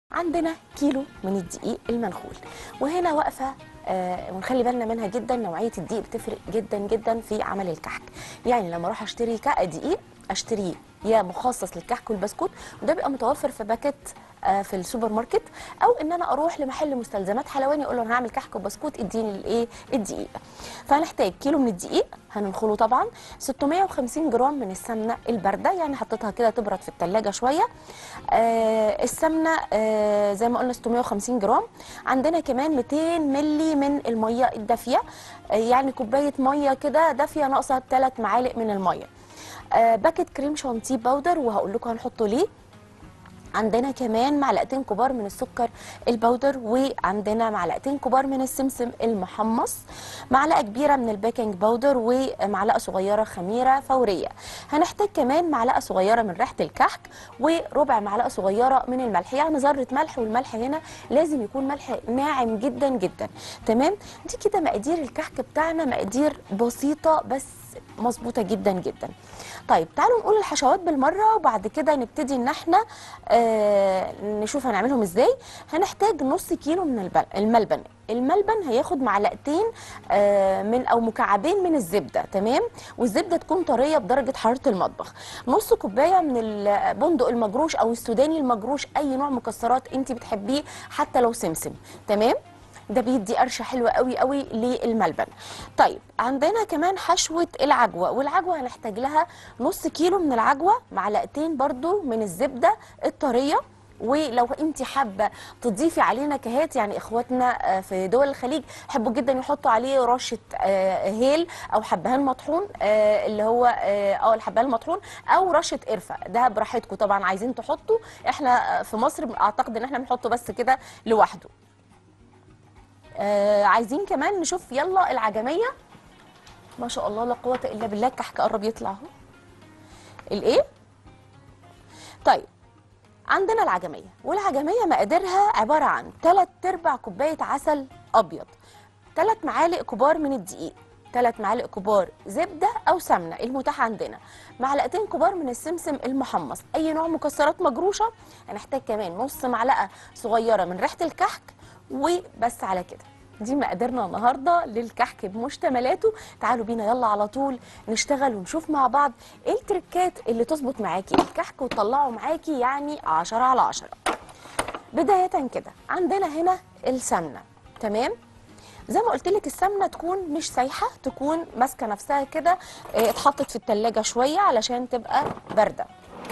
عندنا كيلو من الدقيق المنخول وهنا واقفه آه ونخلي بالنا منها جدا نوعيه الدقيق بتفرق جدا جدا في عمل الكحك يعني لما اروح اشتري كا- دقيق اشتريه يا مخصص للكحك والبسكوت وده بيبقى متوفر في باكت آه، في السوبر ماركت او ان انا اروح لمحل مستلزمات حلواني اقول له انا هعمل كحك وبسكوت اديني الايه الدقيق فهنحتاج كيلو من الدقيق هننخله طبعا 650 جرام من السمنه البارده يعني حطيتها كده تبرد في الثلاجه شويه آه السمنه آه زي ما قلنا 650 جرام عندنا كمان 200 ملي من الميه الدافيه آه يعني كوبايه ميه كده دافيه ناقصه 3 معالق من الميه آه باكت كريم شانتيه باودر وهقول لكم هنحطه ليه عندنا كمان معلقتين كبار من السكر البودر وعندنا معلقتين كبار من السمسم المحمص معلقه كبيره من البيكنج باودر ومعلقه صغيره خميره فوريه هنحتاج كمان معلقه صغيره من ريحه الكحك وربع معلقه صغيره من الملح يعني ذره ملح والملح هنا لازم يكون ملح ناعم جدا جدا تمام دي كده مقادير الكحك بتاعنا مقادير بسيطه بس مظبوطه جدا جدا طيب تعالوا نقول الحشوات بالمره وبعد كده نبتدي ان احنا آه نشوف هنعملهم ازاي هنحتاج نص كيلو من البل- الملبن الملبن هياخد معلقتين آه من او مكعبين من الزبده تمام والزبده تكون طريه بدرجه حراره المطبخ نص كوبايه من البندق المجروش او السوداني المجروش اي نوع مكسرات انت بتحبيه حتى لو سمسم تمام ده بيدي قرشه حلوه قوي قوي للملبن طيب عندنا كمان حشوه العجوه والعجوه هنحتاج لها نص كيلو من العجوه معلقتين برضو من الزبده الطريه ولو انت حابه تضيفي عليه نكهات يعني اخواتنا آه، في دول الخليج يحبوا جدا يحطوا عليه رشه آه، هيل او حبهان مطحون آه، اللي هو اه آه، الحبهان المطحون او رشه قرفه ده براحتكم طبعا عايزين تحطوا احنا آه، في مصر اعتقد ان احنا بنحطه بس كده لوحده آه عايزين كمان نشوف يلا العجميه ما شاء الله لا قوه الا بالله الكحك قرب يطلع اهو الايه طيب عندنا العجميه والعجميه مقاديرها عباره عن 3 ارباع كوبايه عسل ابيض 3 معالق كبار من الدقيق 3 معالق كبار زبده او سمنه المتاح عندنا معلقتين كبار من السمسم المحمص اي نوع مكسرات مجروشه هنحتاج كمان نص معلقه صغيره من ريحه الكحك وبس على كده دي مقاديرنا النهارده للكحك بمشتملاته تعالوا بينا يلا على طول نشتغل ونشوف مع بعض ايه التركات اللي تظبط معاكي الكحك وتطلعه معاكي يعني 10 على 10 بدايه كده عندنا هنا السمنه تمام زي ما قلت لك السمنه تكون مش سايحه تكون ماسكه نفسها كده اه، اتحطت في التلاجة شويه علشان تبقى بارده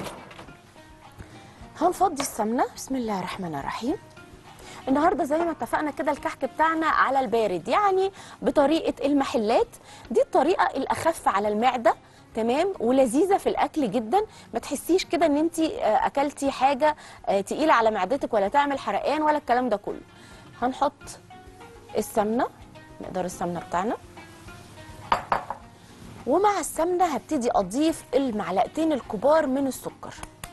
هنفضي السمنه بسم الله الرحمن الرحيم النهارده زي ما اتفقنا كده الكحك بتاعنا على البارد يعني بطريقه المحلات دي الطريقه الاخف على المعده تمام ولذيذه في الاكل جدا ما تحسيش كده ان انت اكلتي حاجه آه، تقيله على معدتك ولا تعمل حرقان ولا الكلام ده كله هنحط السمنه مقدار السمنه بتاعنا ومع السمنه هبتدي اضيف المعلقتين الكبار من السكر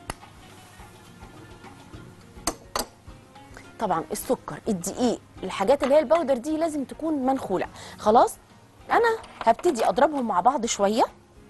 طبعا السكر الدقيق الحاجات اللي هي البودر دي لازم تكون منخوله خلاص انا هبتدي اضربهم مع بعض شويه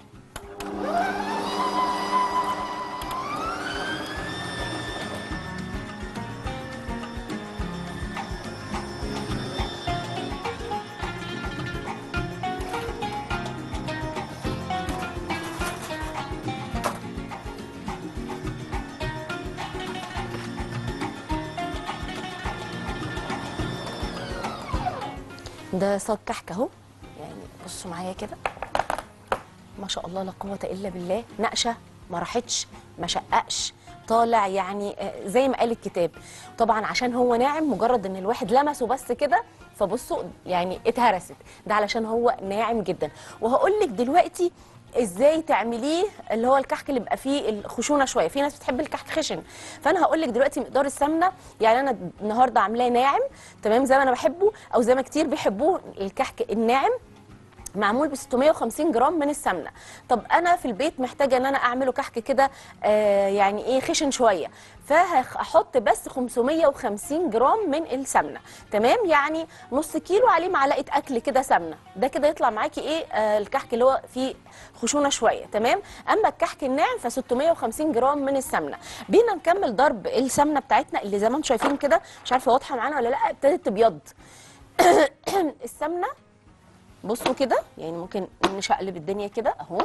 ده صاج كحك اهو يعني بصوا معايا كده ما شاء الله لا قوه الا بالله نقشه ما راحتش ما شققش طالع يعني آه، زي ما قال الكتاب طبعا عشان هو ناعم مجرد ان الواحد لمسه بس كده فبصوا يعني اتهرست ده علشان هو ناعم جدا وهقول لك دلوقتي ازاي تعمليه اللي هو الكحك اللي بيبقى فيه الخشونه شويه في ناس بتحب الكحك خشن فانا هقول لك دلوقتي مقدار السمنه يعني انا النهارده عاملاه ناعم تمام زي ما انا بحبه او زي ما كتير بيحبوه الكحك الناعم معمول ب 650 جرام من السمنه طب انا في البيت محتاجه ان انا اعمله كحك كده آه يعني ايه خشن شويه فهحط بس 550 جرام من السمنه تمام يعني نص كيلو عليه معلقه اكل كده سمنه ده كده يطلع معاكي ايه آه الكحك اللي هو فيه خشونه شويه تمام اما الكحك الناعم ف 650 جرام من السمنه بينا نكمل ضرب السمنه بتاعتنا اللي زي ما انتم شايفين كده مش عارفه واضحه معانا ولا لا ابتدت تبيض السمنه بصوا كده يعني ممكن نشقلب الدنيا كده اهو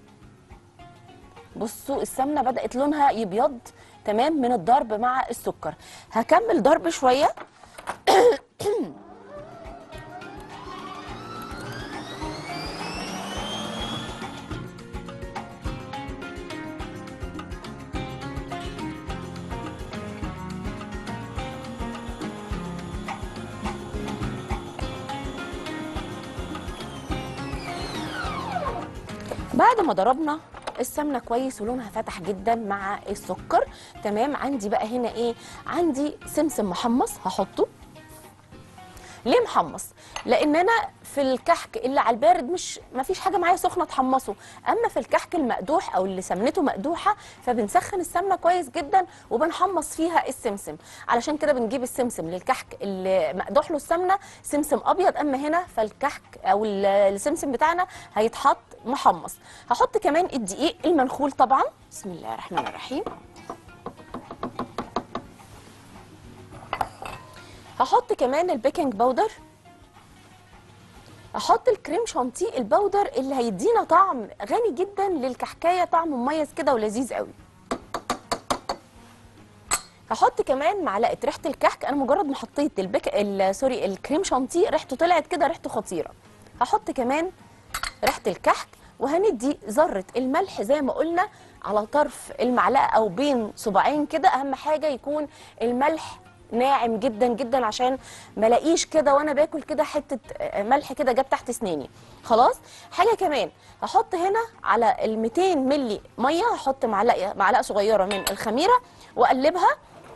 بصوا السمنه بدات لونها يبيض تمام من الضرب مع السكر هكمل ضرب شويه بعد ما ضربنا السمنه كويس ولونها فتح جدا مع السكر تمام عندي بقى هنا ايه عندي سمسم محمص هحطه ليه محمص لان انا في الكحك اللي على البارد مش ما فيش حاجه معايا سخنه تحمصه اما في الكحك المقدوح او اللي سمنته مقدوحه فبنسخن السمنه كويس جدا وبنحمص فيها السمسم علشان كده بنجيب السمسم للكحك اللي مقدوح له السمنه سمسم ابيض اما هنا فالكحك او ال- السمسم بتاعنا هيتحط محمص هحط كمان الدقيق المنخول طبعا بسم الله الرحمن الرحيم هحط كمان البيكنج باودر احط الكريم شانتيه البودر اللي هيدينا طعم غني جدا للكحكايه طعم مميز كده ولذيذ قوي هحط كمان معلقه ريحه الكحك انا مجرد ما حطيت البك... ال... سوري الكريم شانتيه ريحته طلعت كده ريحته خطيره هحط كمان ريحه الكحك وهندي ذره الملح زي ما قلنا على طرف المعلقه او بين صباعين كده اهم حاجه يكون الملح ناعم جدا جدا عشان ما الاقيش كده وانا باكل كده حته ملح كده جت تحت اسناني خلاص حاجه كمان هحط هنا على ال 200 ملي ميه هحط معلقه معلقه صغيره من الخميره واقلبها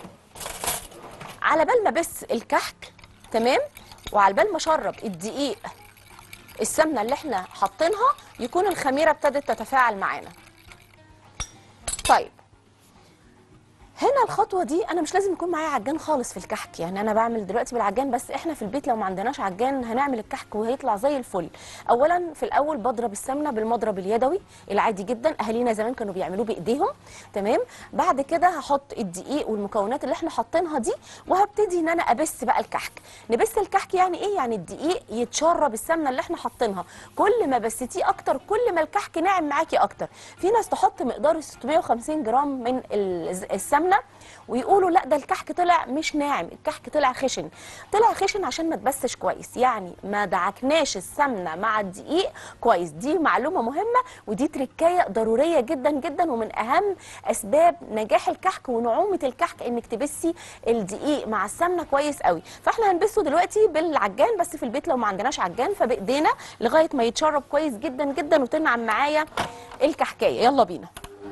على بال ما بس الكحك تمام وعلى بال ما اشرب الدقيق السمنه اللي احنا حاطينها يكون الخميره ابتدت تتفاعل معانا طيب هنا الخطوه دي انا مش لازم يكون معايا عجان خالص في الكحك يعني انا بعمل دلوقتي بالعجان بس احنا في البيت لو ما عندناش عجان هنعمل الكحك وهيطلع زي الفل اولا في الاول بضرب السمنه بالمضرب اليدوي العادي جدا اهالينا زمان كانوا بيعملوه بايديهم تمام بعد كده هحط الدقيق والمكونات اللي احنا حاطينها دي وهبتدي ان انا ابس بقى الكحك نبس الكحك يعني ايه يعني الدقيق يتشرب السمنه اللي احنا حاطينها كل ما بستيه اكتر كل ما الكحك ناعم معاكي اكتر في ناس تحط مقدار 650 جرام من ال- السمنه ويقولوا لا ده الكحك طلع مش ناعم الكحك طلع خشن طلع خشن عشان ما تبسش كويس يعني ما دعكناش السمنه مع الدقيق كويس دي معلومه مهمه ودي تركايه ضروريه جدا جدا ومن اهم اسباب نجاح الكحك ونعومه الكحك انك تبسي الدقيق مع السمنه كويس قوي فاحنا هنبسه دلوقتي بالعجان بس في البيت لو ما عندناش عجان فبايدينا لغايه ما يتشرب كويس جدا جدا وتنعم معايا الكحكايه يلا بينا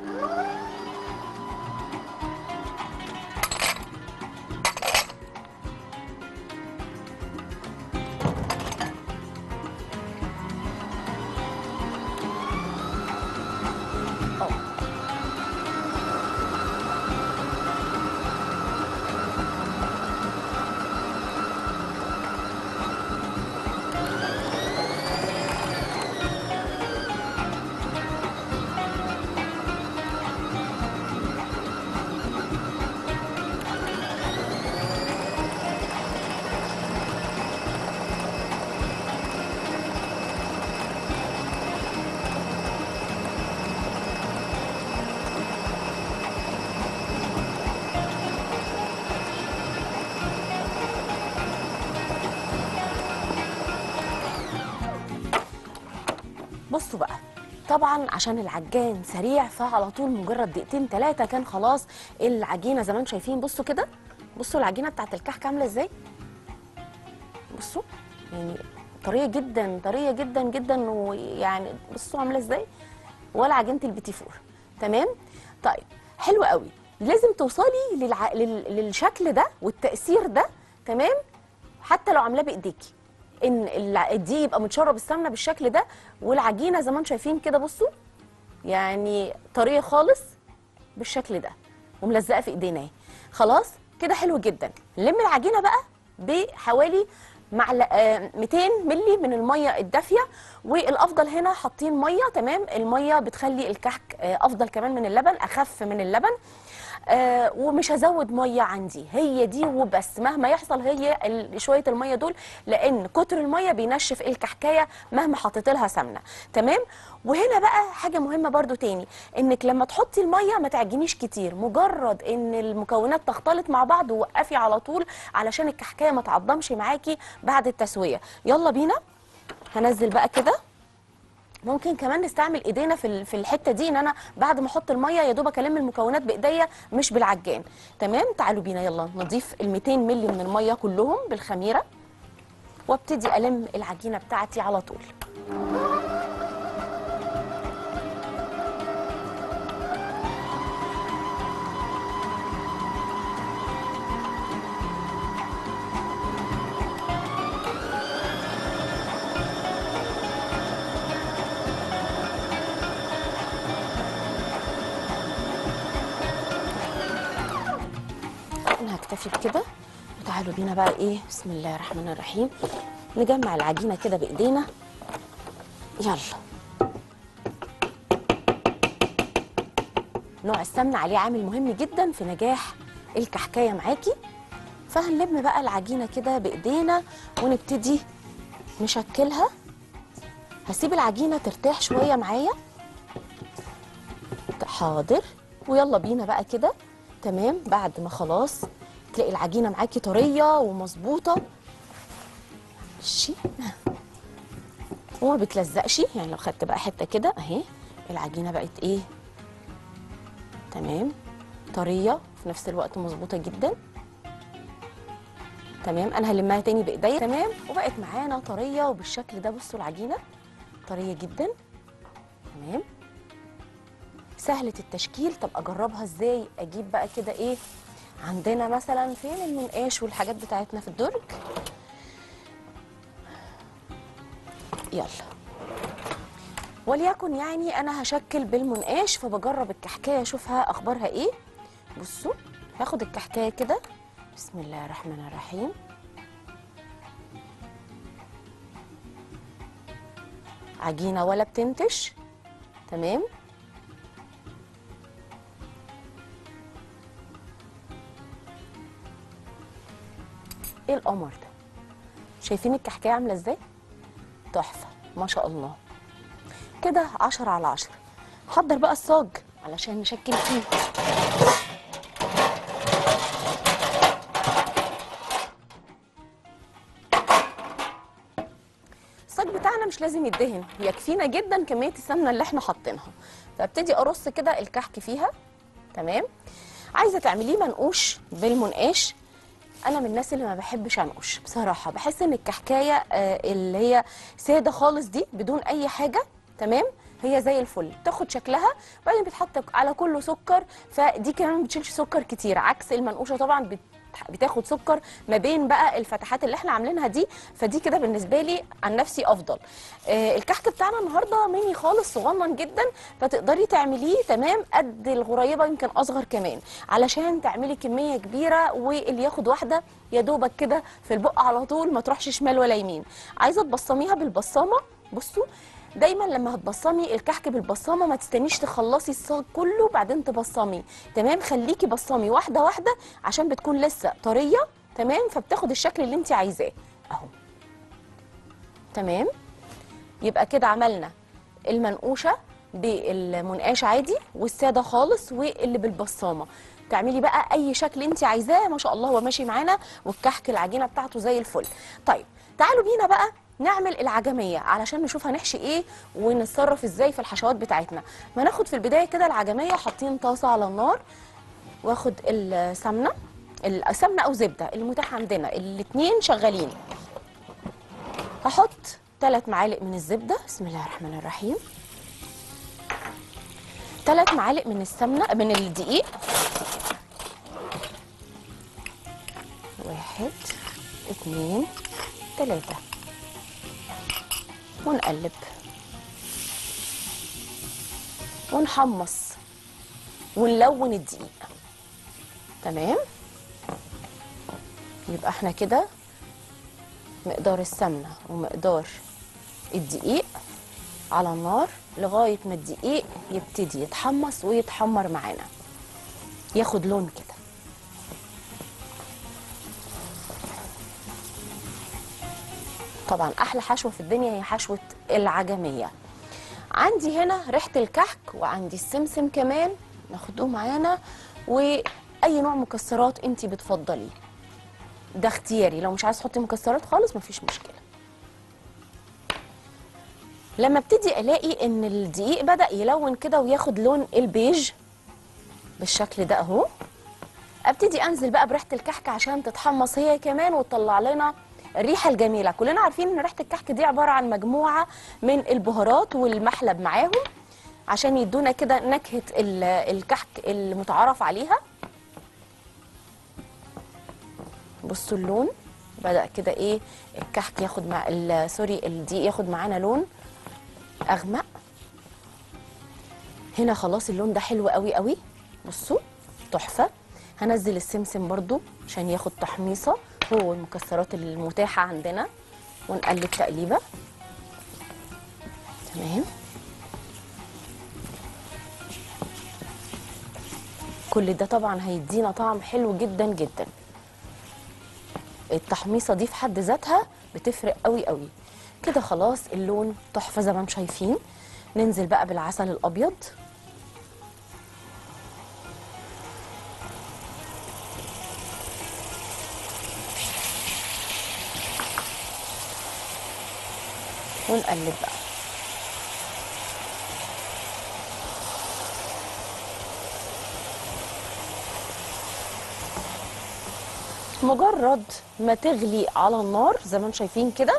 بصوا بقى طبعا عشان العجان سريع فعلى طول مجرد دقيقتين ثلاثه كان خلاص العجينه زي ما انتم شايفين بصوا كده بصوا العجينه بتاعت الكحك عامله ازاي بصوا يعني طريه جدا طريه جدا جدا ويعني بصوا عامله ازاي ولا عجينه البيتي فور تمام طيب حلو قوي لازم توصلي للع... لل... للشكل ده والتاثير ده تمام حتى لو عاملاه بايديكي ان الع- الدقيق يبقى متشرب السمنه بالشكل ده والعجينه زي ما انتم شايفين كده بصوا يعني طريه خالص بالشكل ده وملزقه في ايدينا اهي خلاص كده حلو جدا نلم العجينه بقى بحوالي معلق آه، 200 ملي من الميه الدافيه والافضل هنا حاطين ميه تمام الميه بتخلي الكحك آه، افضل كمان من اللبن اخف من اللبن آه ومش هزود ميه عندي هي دي وبس مهما يحصل هي ال- شويه الميه دول لان كتر الميه بينشف الكحكايه مهما حطيت لها سمنه تمام وهنا بقى حاجه مهمه برضو تاني انك لما تحطي الميه ما تعجنيش كتير مجرد ان المكونات تختلط مع بعض ووقفي على طول علشان الكحكايه ما تعضمش معاكي بعد التسويه يلا بينا هنزل بقى كده ممكن كمان نستعمل ايدينا في ال- في الحته دي ان انا بعد ما احط الميه يا دوب اكلم المكونات بايديا مش بالعجان تمام تعالوا بينا يلا نضيف ال 200 مللي من الميه كلهم بالخميره وابتدي الم العجينه بتاعتي على طول انا هكتفي بكده وتعالوا بينا بقى ايه بسم الله الرحمن الرحيم نجمع العجينه كده بايدينا يلا نوع السمنه عليه عامل مهم جدا في نجاح الكحكايه معاكي فهنلم بقى العجينه كده بايدينا ونبتدي نشكلها هسيب العجينه ترتاح شويه معايا حاضر ويلا بينا بقى كده تمام بعد ما خلاص تلاقي العجينه معاكي طريه ومظبوطه ماشي وما بتلزقش يعني لو خدت بقى حته كده اهي العجينه بقت ايه تمام طريه في نفس الوقت مظبوطه جدا تمام انا هلمها تاني بايديا تمام وبقت معانا طريه وبالشكل ده بصوا العجينه طريه جدا تمام سهلة التشكيل طب اجربها ازاي اجيب بقى كده ايه عندنا مثلا فين المنقاش والحاجات بتاعتنا في الدرج يلا وليكن يعني انا هشكل بالمنقاش فبجرب الكحكايه اشوفها اخبارها ايه بصوا هاخد الكحكايه كده بسم الله الرحمن الرحيم عجينه ولا بتنتش تمام ايه القمر ده شايفين الكحكايه عامله ازاي تحفه ما شاء الله كده عشرة على عشرة حضر بقى الصاج علشان نشكل فيه الصاج بتاعنا مش لازم يدهن يكفينا جدا كميه السمنه اللي احنا حاطينها فابتدي ارص كده الكحك فيها تمام عايزه تعمليه منقوش بالمنقاش انا من الناس اللي ما بحبش انقش بصراحه بحس ان الكحكايه آه، اللي هي ساده خالص دي بدون اي حاجه تمام هي زي الفل تاخد شكلها وبعدين بتحط على كله سكر فدي كمان ما بتشيلش سكر كتير عكس المنقوشه طبعا بت بتاخد سكر ما بين بقى الفتحات اللي احنا عاملينها دي فدي كده بالنسبه لي عن نفسي افضل آه الكحك بتاعنا النهارده ميني خالص صغنن جدا فتقدري تعمليه تمام قد الغريبه يمكن اصغر كمان علشان تعملي كميه كبيره واللي ياخد واحده يا دوبك كده في البق على طول ما تروحش شمال ولا يمين عايزه تبصميها بالبصامه بصوا دايما لما هتبصمي الكحك بالبصامه ما تستنيش تخلصي الصاج كله بعدين تبصمي تمام خليكي بصمي واحده واحده عشان بتكون لسه طريه تمام فبتاخد الشكل اللي انت عايزاه اهو تمام يبقى كده عملنا المنقوشه بالمنقاش عادي والساده خالص واللي بالبصامه تعملي بقى اي شكل انت عايزاه ما شاء الله هو ماشي معانا والكحك العجينه بتاعته زي الفل طيب تعالوا بينا بقى نعمل العجميه علشان نشوف هنحشي ايه ونتصرف ازاي في الحشوات بتاعتنا ما ناخد في البدايه كده العجميه حاطين طاسه على النار واخد السمنه السمنه او زبده المتاح عندنا الاثنين شغالين هحط ثلاث معالق من الزبده بسم الله الرحمن الرحيم ثلاث معالق من السمنه من الدقيق واحد اثنين ثلاثه ونقلب ونحمص ونلون الدقيق تمام يبقى احنا كده مقدار السمنه ومقدار الدقيق على النار لغايه ما الدقيق يبتدي يتحمص ويتحمر معانا ياخد لون كده طبعا احلى حشوه في الدنيا هي حشوه العجميه عندي هنا ريحه الكحك وعندي السمسم كمان ناخده معانا واي نوع مكسرات انت بتفضليه ده اختياري لو مش عايز تحطي مكسرات خالص مفيش مشكله لما ابتدي الاقي ان الدقيق بدا يلون كده وياخد لون البيج بالشكل ده اهو ابتدي انزل بقى بريحه الكحك عشان تتحمص هي كمان وتطلع لنا الريحه الجميله كلنا عارفين ان ريحه الكحك دي عباره عن مجموعه من البهارات والمحلب معاهم عشان يدونا كده نكهه ال- الكحك المتعارف عليها بصوا اللون بدا كده ايه الكحك ياخد مع ال- سوري الدقيق ياخد معانا لون اغمق هنا خلاص اللون ده حلو قوي قوي بصوا تحفه هنزل السمسم برضو عشان ياخد تحميصه هو المكسرات المتاحه عندنا ونقلب تقليبه تمام كل ده طبعا هيدينا طعم حلو جدا جدا التحميصه دي في حد ذاتها بتفرق قوي قوي كده خلاص اللون تحفه زي ما انتم شايفين ننزل بقى بالعسل الابيض ونقلب بقى مجرد ما تغلي على النار زي ما انتم شايفين كده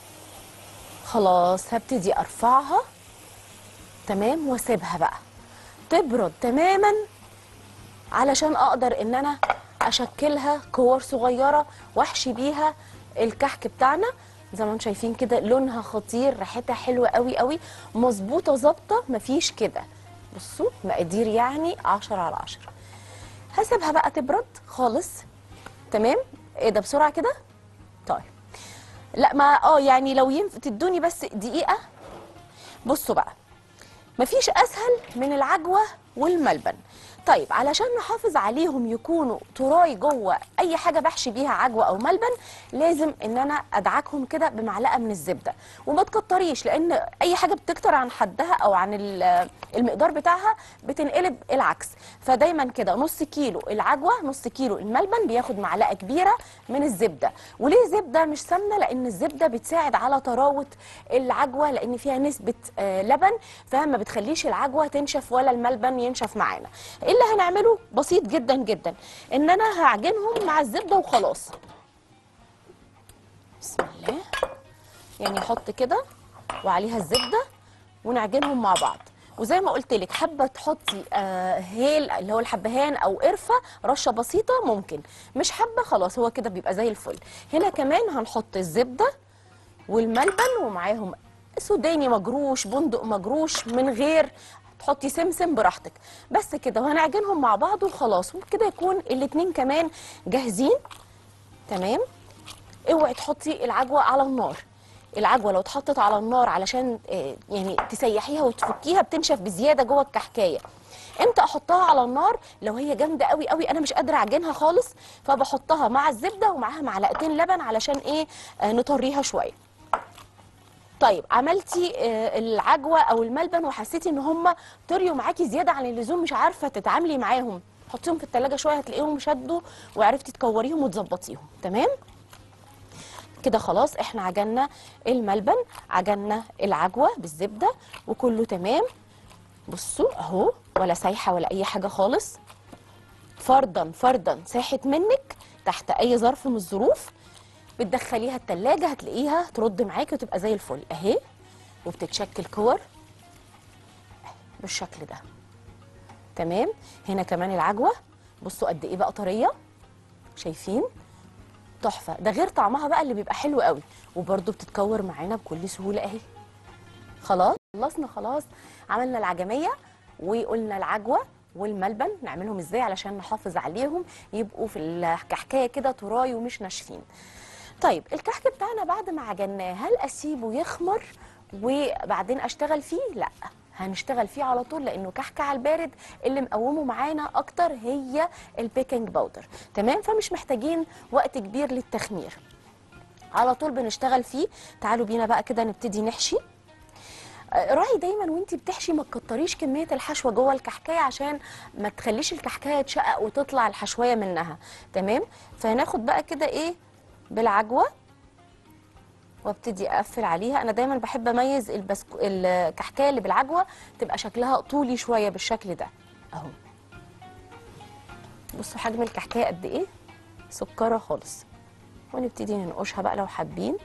خلاص هبتدي ارفعها تمام واسيبها بقى تبرد تماما علشان اقدر ان انا اشكلها كور صغيره واحشي بيها الكحك بتاعنا زي ما انتم شايفين كده لونها خطير ريحتها حلوه قوي قوي مظبوطه ظابطه مفيش كده بصوا مقادير يعني 10 على 10 هسيبها بقى تبرد خالص تمام ايه ده بسرعه كده طيب لا ما اه يعني لو ينفع تدوني بس دقيقه بصوا بقى مفيش اسهل من العجوه والملبن طيب علشان نحافظ عليهم يكونوا تراي جوه اي حاجه بحشي بيها عجوه او ملبن لازم ان انا ادعكهم كده بمعلقه من الزبده وما تكتريش لان اي حاجه بتكتر عن حدها او عن ال- المقدار بتاعها بتنقلب العكس فدايما كده نص كيلو العجوه نص كيلو الملبن بياخد معلقه كبيره من الزبده وليه زبده مش سمنه لان الزبده بتساعد على طراوه العجوه لان فيها نسبه آه، لبن فما بتخليش العجوه تنشف ولا الملبن ينشف معانا ايه اللي هنعمله بسيط جدا جدا ان انا هعجنهم مع الزبده وخلاص بسم الله يعني احط كده وعليها الزبده ونعجنهم مع بعض وزي ما قلت لك حابه تحطي آه هيل اللي هو الحبهان او قرفه رشه بسيطه ممكن مش حابه خلاص هو كده بيبقى زي الفل هنا كمان هنحط الزبده والملبن ومعاهم سوداني مجروش بندق مجروش من غير تحطي سمسم براحتك بس كده وهنعجنهم مع بعض وخلاص وبكده يكون الاتنين كمان جاهزين تمام اوعي تحطي العجوه على النار العجوه لو اتحطت على النار علشان آه، يعني تسيحيها وتفكيها بتنشف بزياده جوه الكحكايه امتى احطها على النار لو هي جامده قوي قوي انا مش قادره اعجنها خالص فبحطها مع الزبده ومعاها معلقتين لبن علشان ايه آه، نطريها شويه طيب عملتي آه، العجوه او الملبن وحسيتي ان هم طريوا معاكي زياده عن اللزوم مش عارفه تتعاملي معاهم حطيهم في التلاجة شويه هتلاقيهم شدوا وعرفتي تكوريهم وتظبطيهم تمام كده خلاص احنا عجنا الملبن عجنا العجوه بالزبده وكله تمام بصوا اهو ولا سايحه ولا اي حاجه خالص فرضا فرضا ساحت منك تحت اي ظرف من الظروف بتدخليها التلاجة هتلاقيها ترد معاكي وتبقى زي الفل اهي وبتتشكل كور بالشكل ده تمام هنا كمان العجوه بصوا قد ايه بقى طريه شايفين تحفه ده غير طعمها بقى اللي بيبقى حلو قوي وبرده بتتكور معانا بكل سهوله اهي خلاص خلصنا خلاص عملنا العجميه وقلنا العجوه والملبن نعملهم ازاي علشان نحافظ عليهم يبقوا في الكحكايه كده طراي ومش ناشفين طيب الكحك بتاعنا بعد ما عجناه هل اسيبه يخمر وبعدين اشتغل فيه لا هنشتغل فيه على طول لانه كحك على البارد اللي مقومه معانا اكتر هي البيكنج باودر تمام فمش محتاجين وقت كبير للتخمير على طول بنشتغل فيه تعالوا بينا بقى كده نبتدي نحشي آه، راعي دايما وانت بتحشي ما تكتريش كميه الحشوه جوه الكحكايه عشان ما تخليش الكحكايه تشقق وتطلع الحشويه منها تمام فهناخد بقى كده ايه بالعجوه وابتدي اقفل عليها انا دايما بحب اميز البسكو... الكحكايه اللي بالعجوه تبقى شكلها طولي شويه بالشكل ده اهو بصوا حجم الكحكايه قد ايه سكره خالص ونبتدي ننقشها بقى لو حابين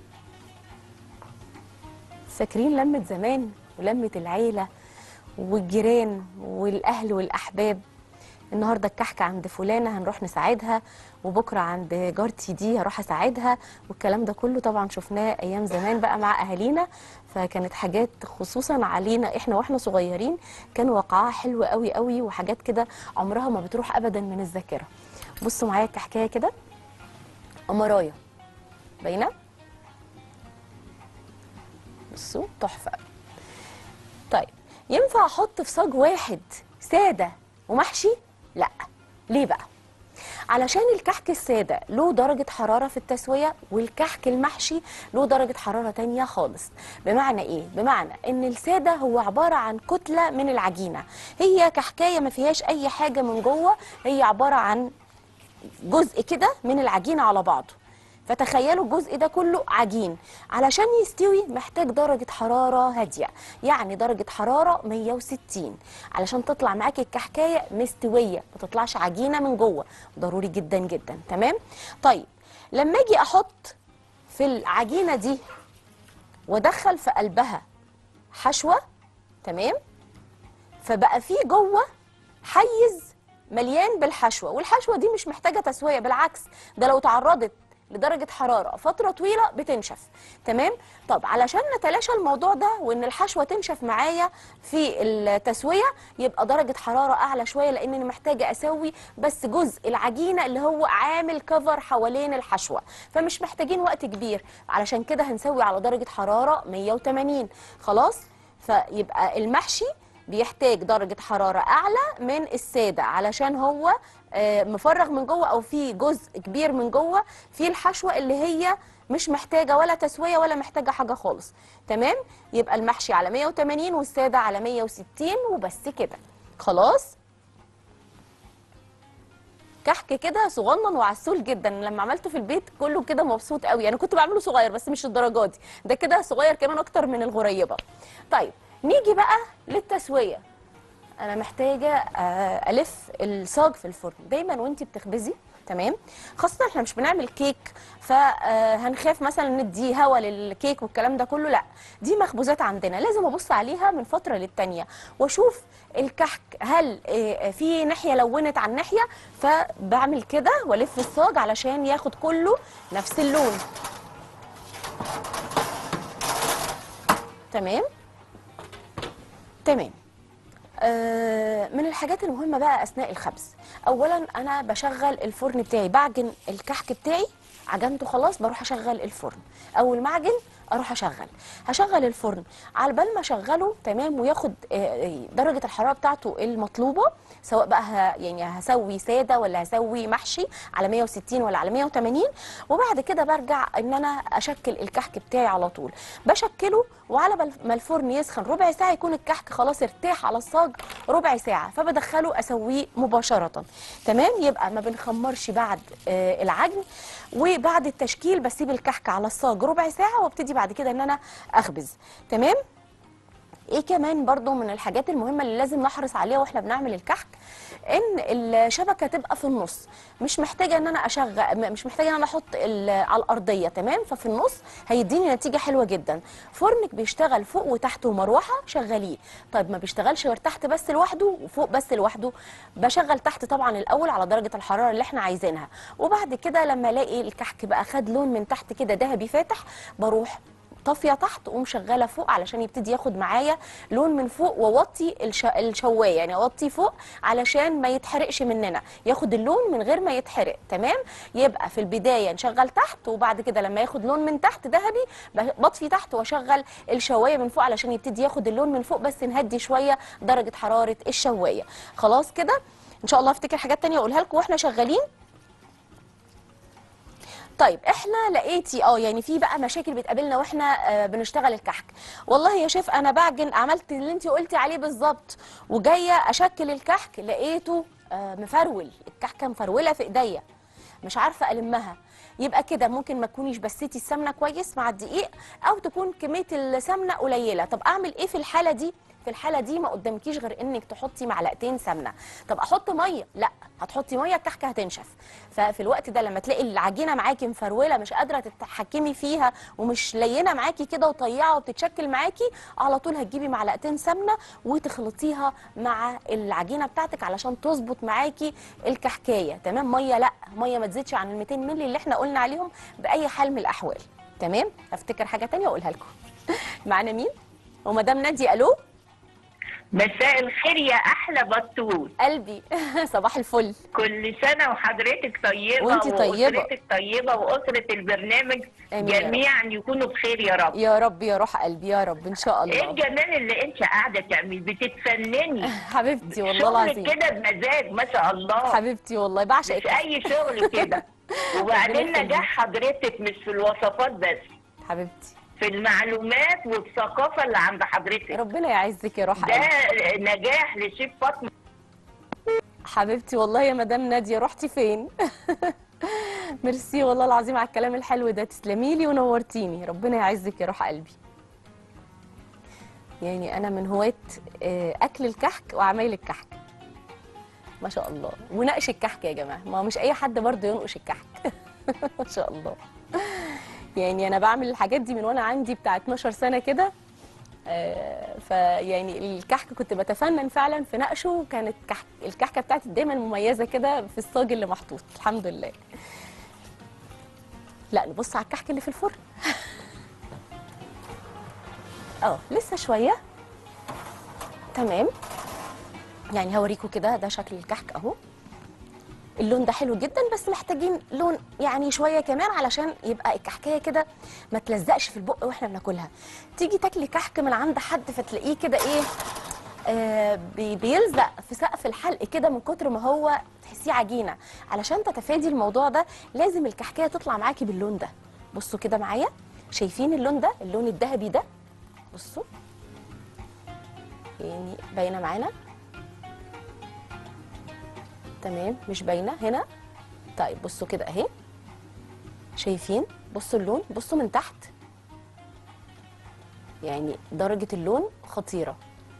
فاكرين لمة زمان ولمة العيلة والجيران والأهل والأحباب النهارده الكحك عند فلانة هنروح نساعدها وبكرة عند جارتي دي هروح أساعدها والكلام ده كله طبعا شفناه أيام زمان بقى مع أهالينا فكانت حاجات خصوصا علينا إحنا وإحنا صغيرين كان وقعها حلو قوي قوي وحاجات كده عمرها ما بتروح أبدا من الذاكرة بصوا معايا الكحكاية كده قمرايه باينه بصوا تحفه طيب ينفع احط في صاج واحد ساده ومحشي لا ليه بقى علشان الكحك الساده له درجه حراره في التسويه والكحك المحشي له درجه حراره تانية خالص بمعنى ايه بمعنى ان الساده هو عباره عن كتله من العجينه هي كحكايه ما فيهاش اي حاجه من جوه هي عباره عن جزء كده من العجينه على بعضه فتخيلوا الجزء ده كله عجين علشان يستوي محتاج درجة حرارة هادية يعني درجة حرارة 160 علشان تطلع معاكي الكحكاية مستوية ما تطلعش عجينة من جوه ضروري جدا جدا تمام طيب لما اجي احط في العجينة دي وادخل في قلبها حشوة تمام فبقى في جوه حيز مليان بالحشوه والحشوه دي مش محتاجه تسويه بالعكس ده لو تعرضت لدرجه حراره فتره طويله بتنشف تمام طب علشان نتلاشى الموضوع ده وان الحشوه تنشف معايا في التسويه يبقى درجه حراره اعلى شويه لان انا محتاجه اسوي بس جزء العجينه اللي هو عامل كفر حوالين الحشوه فمش محتاجين وقت كبير علشان كده هنسوي على درجه حراره 180 خلاص فيبقى المحشي بيحتاج درجة حرارة أعلى من السادة علشان هو آه، مفرغ من جوه أو في جزء كبير من جوه في الحشوة اللي هي مش محتاجة ولا تسوية ولا محتاجة حاجة خالص تمام يبقى المحشي على 180 والسادة على 160 وبس كده خلاص كحك كده صغنن وعسول جدا لما عملته في البيت كله كده مبسوط قوي انا كنت بعمله صغير بس مش الدرجه دي ده كده صغير كمان اكتر من الغريبه طيب نيجي بقى للتسويه انا محتاجه آه، الف الصاج في الفرن دايما وانت بتخبزي تمام خاصه احنا مش بنعمل كيك فهنخاف مثلا ندي هوا للكيك والكلام ده كله لا دي مخبوزات عندنا لازم ابص عليها من فتره للتانيه واشوف الكحك هل آه، في ناحيه لونت عن ناحيه فبعمل كده والف الصاج علشان ياخد كله نفس اللون تمام تمام آه، من الحاجات المهمه بقى اثناء الخبز اولا انا بشغل الفرن بتاعي بعجن الكحك بتاعي عجنته خلاص بروح اشغل الفرن اول ما اعجن اروح اشغل هشغل الفرن على بال ما اشغله تمام وياخد آه، درجه الحراره بتاعته المطلوبه سواء بقى ه- يعني هسوي ساده ولا هسوي محشي على 160 ولا على 180 وبعد كده برجع ان انا اشكل الكحك بتاعي على طول بشكله وعلى بال ما الفرن يسخن ربع ساعه يكون الكحك خلاص ارتاح على الصاج ربع ساعه فبدخله اسويه مباشره تمام يبقى ما بنخمرش بعد آه، العجن وبعد التشكيل بسيب الكحك على الصاج ربع ساعه وابتدي بعد كده ان انا اخبز تمام ايه كمان برضو من الحاجات المهمه اللي لازم نحرص عليها واحنا بنعمل الكحك ان الشبكه تبقى في النص مش محتاجه ان انا اشغل م- مش محتاجه ان انا احط ال- على الارضيه تمام ففي النص هيديني نتيجه حلوه جدا فرنك بيشتغل فوق وتحت ومروحه شغليه طيب ما بيشتغلش غير تحت بس لوحده وفوق بس لوحده بشغل تحت طبعا الاول على درجه الحراره اللي احنا عايزينها وبعد كده لما الاقي الكحك بقى خد لون من تحت كده ذهبي فاتح بروح طافيه تحت ومشغله فوق علشان يبتدي ياخد معايا لون من فوق واوطي الش... الشوايه يعني اوطي فوق علشان ما يتحرقش مننا ياخد اللون من غير ما يتحرق تمام يبقى في البدايه نشغل تحت وبعد كده لما ياخد لون من تحت ذهبي ب- بطفي تحت واشغل الشوايه من فوق علشان يبتدي ياخد اللون من فوق بس نهدي شويه درجه حراره الشوايه خلاص كده ان شاء الله افتكر حاجات تانية اقولها لكم واحنا شغالين طيب احنا لقيتي اه يعني في بقى مشاكل بتقابلنا واحنا آه بنشتغل الكحك والله يا شيف انا بعجن عملت اللي انت قلتي عليه بالظبط وجايه اشكل الكحك لقيته آه مفرول الكحكه مفروله في ايديا مش عارفه المها يبقى كده ممكن ما تكونيش بسيتي السمنه كويس مع الدقيق او تكون كميه السمنه قليله طب اعمل ايه في الحاله دي في الحاله دي ما قدامكيش غير انك تحطي معلقتين سمنه طب احط ميه لا هتحطي ميه الكحكه هتنشف ففي الوقت ده لما تلاقي العجينه معاكي مفروله مش قادره تتحكمي فيها ومش لينه معاكي كده وطيعه وبتتشكل معاكي على طول هتجيبي معلقتين سمنه وتخلطيها مع العجينه بتاعتك علشان تظبط معاكي الكحكايه تمام ميه لا ميه ما تزيدش عن ال 200 مللي اللي احنا قلنا عليهم باي حال من الاحوال تمام افتكر حاجه تانية واقولها لكم معانا مين ومدام نادي الو مساء الخير يا احلى بطوط قلبي صباح الفل كل سنه وحضرتك طيبه وانتي طيبة. واسرتك طيبه واسره البرنامج آمين يا رب. جميعا يكونوا بخير يا رب يا رب يا روح قلبي يا رب ان شاء ايه الله الجمال اللي انت قاعده تعمل بتتفنني حبيبتي والله شغلك العظيم كده بمزاج ما شاء الله حبيبتي والله بعشق مش الكحك. اي شغل كده وبعدين ربنا يخليك. نجاح حضرتك مش في الوصفات بس حبيبتي في المعلومات والثقافه اللي عند حضرتك ربنا يعزك يا روح ده قلبي نجاح لشيف فاطمه حبيبتي والله يا مدام ناديه رحتي فين ميرسي والله العظيم على الكلام الحلو ده تسلمي لي ونورتيني ربنا يعزك يا روح قلبي يعني انا من هواة آه، اكل الكحك وعمايل الكحك ما شاء الله ونقش الكحك يا جماعه ما هو مش اي حد برضه ينقش الكحك ما شاء الله يعني انا بعمل الحاجات دي من وانا عندي بتاع 12 سنه كده آه، فيعني الكحك كنت بتفنن فعلا في نقشه وكانت كحك الكحكه بتاعتي دايما مميزه كده في الصاج اللي محطوط الحمد لله لا نبص على الكحك اللي في الفرن اه لسه شويه تمام يعني هوريكم كده ده شكل الكحك اهو اللون ده حلو جدا بس محتاجين لون يعني شويه كمان علشان يبقى الكحكايه كده ما تلزقش في البق واحنا بناكلها تيجي تاكلي كحك من عند حد فتلاقيه كده ايه آه بي- بيلزق في سقف الحلق كده من كتر ما هو تحسيه عجينه علشان تتفادي الموضوع ده لازم الكحكايه تطلع معاكي باللون ده بصوا كده معايا شايفين اللون ده اللون الذهبي ده بصوا يعني باينه معانا تمام مش باينه هنا طيب بصوا كده اهي شايفين بصوا اللون بصوا من تحت يعني درجه اللون خطيره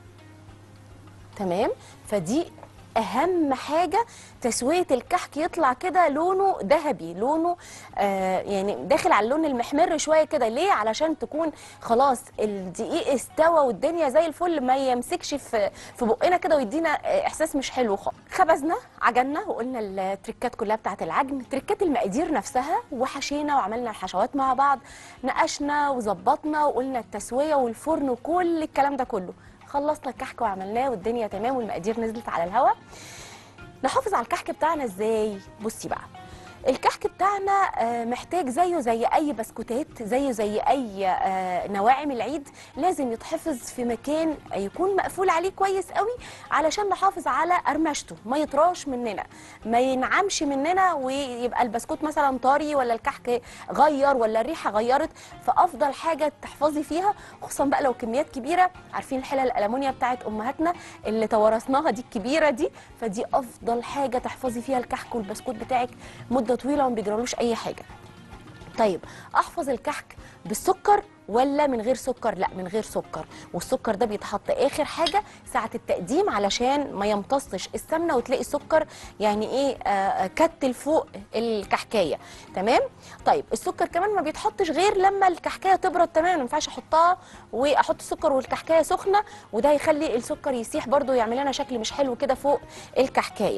تمام فدي اهم حاجه تسويه الكحك يطلع كده لونه ذهبي لونه آه يعني داخل على اللون المحمر شويه كده ليه علشان تكون خلاص الدقيق استوى والدنيا زي الفل ما يمسكش في في بقنا كده ويدينا آه، احساس مش حلو خالص خبزنا عجنا وقلنا التريكات كلها بتاعه العجن تريكات المقادير نفسها وحشينا وعملنا الحشوات مع بعض نقشنا وظبطنا وقلنا التسويه والفرن وكل الكلام ده كله خلصنا الكحك وعملناه والدنيا تمام والمقادير نزلت على الهواء نحافظ على الكحك بتاعنا ازاي بصي بقى الكحك بتاعنا آه، محتاج زيه زي اي بسكوتات زيه زي اي آه، نواعم العيد لازم يتحفظ في مكان يكون مقفول عليه كويس قوي علشان نحافظ على قرمشته ما يطراش مننا ما ينعمش مننا ويبقى البسكوت مثلا طري ولا الكحك غير ولا الريحه غيرت فافضل حاجه تحفظي فيها خصوصا بقى لو كميات كبيره عارفين الحلل الالمونيا بتاعت امهاتنا اللي توارثناها دي الكبيره دي فدي افضل حاجه تحفظي فيها الكحك والبسكوت بتاعك مده طويله وما بيجرالوش اي حاجه طيب احفظ الكحك بالسكر ولا من غير سكر لا من غير سكر والسكر ده بيتحط اخر حاجه ساعه التقديم علشان ما يمتصش السمنه وتلاقي السكر يعني ايه آه آه، كتل فوق الكحكايه تمام طيب السكر كمان ما بيتحطش غير لما الكحكايه تبرد تماما ما ينفعش احطها واحط السكر والكحكايه سخنه وده يخلي السكر يسيح برده ويعمل لنا شكل مش حلو كده فوق الكحكايه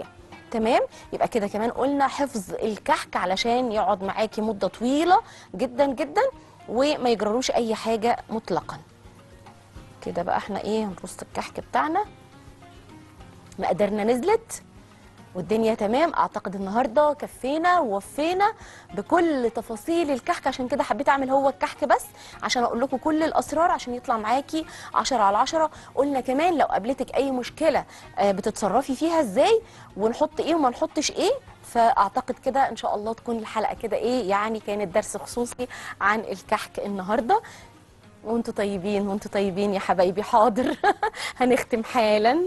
تمام يبقى كده كمان قلنا حفظ الكحك علشان يقعد معاكي مده طويله جدا جدا وما يجرالوش اي حاجه مطلقا كده بقى احنا ايه هنرص الكحك بتاعنا مقدارنا نزلت والدنيا تمام اعتقد النهارده كفينا ووفينا بكل تفاصيل الكحك عشان كده حبيت اعمل هو الكحك بس عشان اقول لكم كل الاسرار عشان يطلع معاكي 10 على 10 قلنا كمان لو قابلتك اي مشكله آه، بتتصرفي فيها ازاي ونحط ايه وما نحطش ايه فاعتقد كده ان شاء الله تكون الحلقه كده ايه يعني كانت درس خصوصي عن الكحك النهارده وانتوا طيبين وانتوا طيبين يا حبايبي حاضر هنختم حالا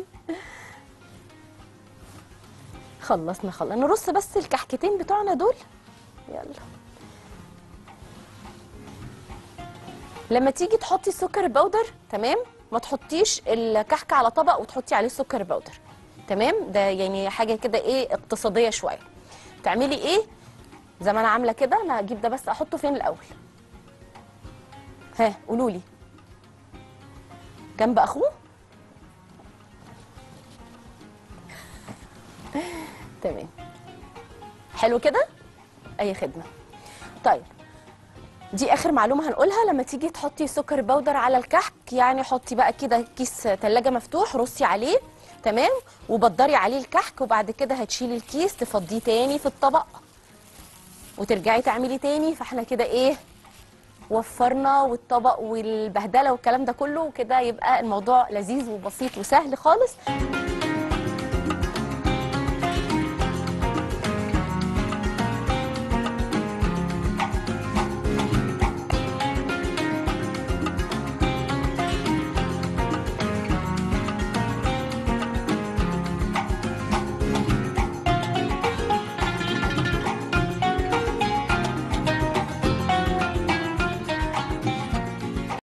خلصنا خلصنا نرص بس الكحكتين بتوعنا دول يلا لما تيجي تحطي السكر البودر تمام ما تحطيش الكحك على طبق وتحطي عليه السكر البودر تمام ده يعني حاجه كده ايه اقتصاديه شويه تعملي ايه زي ما انا عامله كده انا هجيب ده بس احطه فين الاول ها قولوا لي جنب اخوه تمام حلو كده اي خدمه طيب دي اخر معلومه هنقولها لما تيجي تحطي سكر بودر على الكحك يعني حطي بقى كده كيس تلاجة مفتوح رصي عليه تمام وبدري عليه الكحك وبعد كده هتشيلي الكيس تفضيه تاني في الطبق وترجعي تعملي تاني فاحنا كده ايه وفرنا والطبق والبهدله والكلام ده كله وكده يبقى الموضوع لذيذ وبسيط وسهل خالص